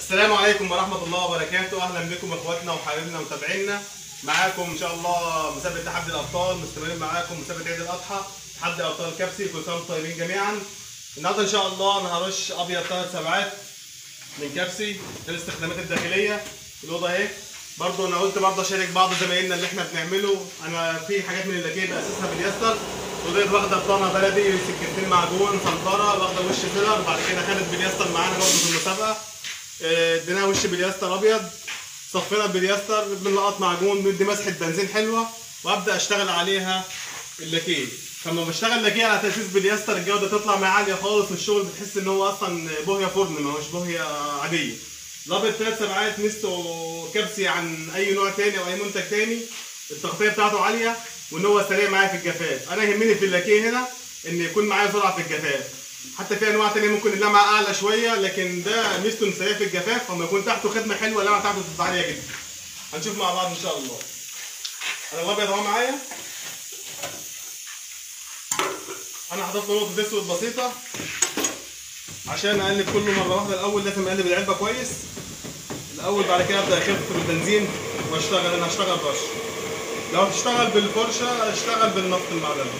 السلام عليكم ورحمة الله وبركاته، أهلا بكم إخواتنا وحبايبنا ومتابعينا، معاكم إن شاء الله مسابقة تحدي الأبطال مستمرين معاكم مسابقة عيد الأضحى، تحدي أبطال كبسي كل سنة وأنتم طيبين جميعا. النهارده إن شاء الله أنا هرش أبيض ثلاث سبعات من كبسي للاستخدامات الداخلية، الأوضة أهي. برضه أنا قلت برضه أشارك بعض زمايلنا اللي إحنا بنعمله، أنا في حاجات من اللاكيه بأساسها باليستر، وديت واخدة بطانة بلدي سكينتين معجون صنفرة واخدة وش فيلر، بعد كده خدت باليستر معانا برضه في المسابقة. اديناها وش بالياستر ابيض صفينا بالياستر بنلقط معجون ندي مسحه بنزين حلوه وابدا اشتغل عليها اللاكيه فلما بشتغل لاكيه على تاسيس بالياستر الجوده تطلع معايا عاليه خالص والشغل بتحس ان هو اصلا بوهيه فرن ما هوش بوهيه عاديه الابيض ثلاث سبعات ميزته كبسي عن اي نوع تاني او اي منتج تاني التغطيه بتاعته عاليه وان هو سريع معايا في الجفاف انا يهمني في اللاكيه هنا ان يكون معايا سرعه في الجفاف حتى في انواع تانية ممكن اللمعه اعلى شويه لكن ده ميزته انه سريع في الجفاف فلما يكون تحته خدمه حلوه اللمعه بتاعته بتبقى عاليه جدا هنشوف مع بعض ان شاء الله انا الابيض اهو معايا انا حطيت له نقطه اسود بسيطه عشان اقلب كله مره واحده الاول لازم اقلب العلبه كويس الاول بعد كده ابدا اخف بالبنزين واشتغل انا هشتغل رش لو هتشتغل بالفرشه اشتغل بالنفط المعدني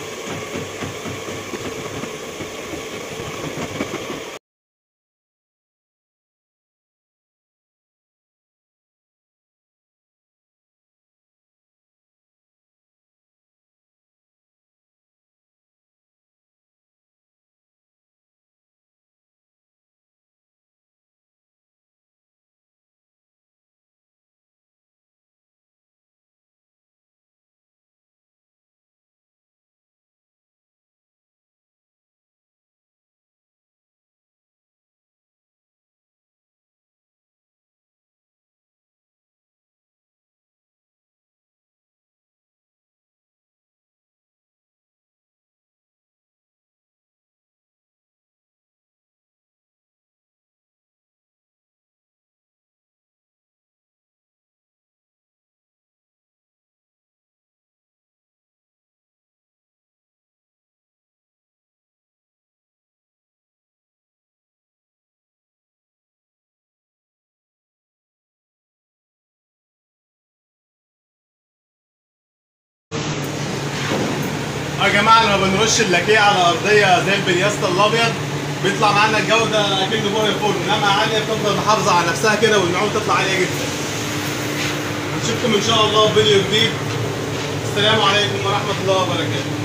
يا جماعه لما بنرش اللاكيه على ارضيه زي البلياستا الابيض بيطلع معانا الجوده اكنه فوق الفرن انما عاليه بتفضل محافظه على نفسها كده والنعوم تطلع عاليه جدا. نشوفكم ان شاء الله في فيديو جديد. السلام عليكم ورحمه الله وبركاته.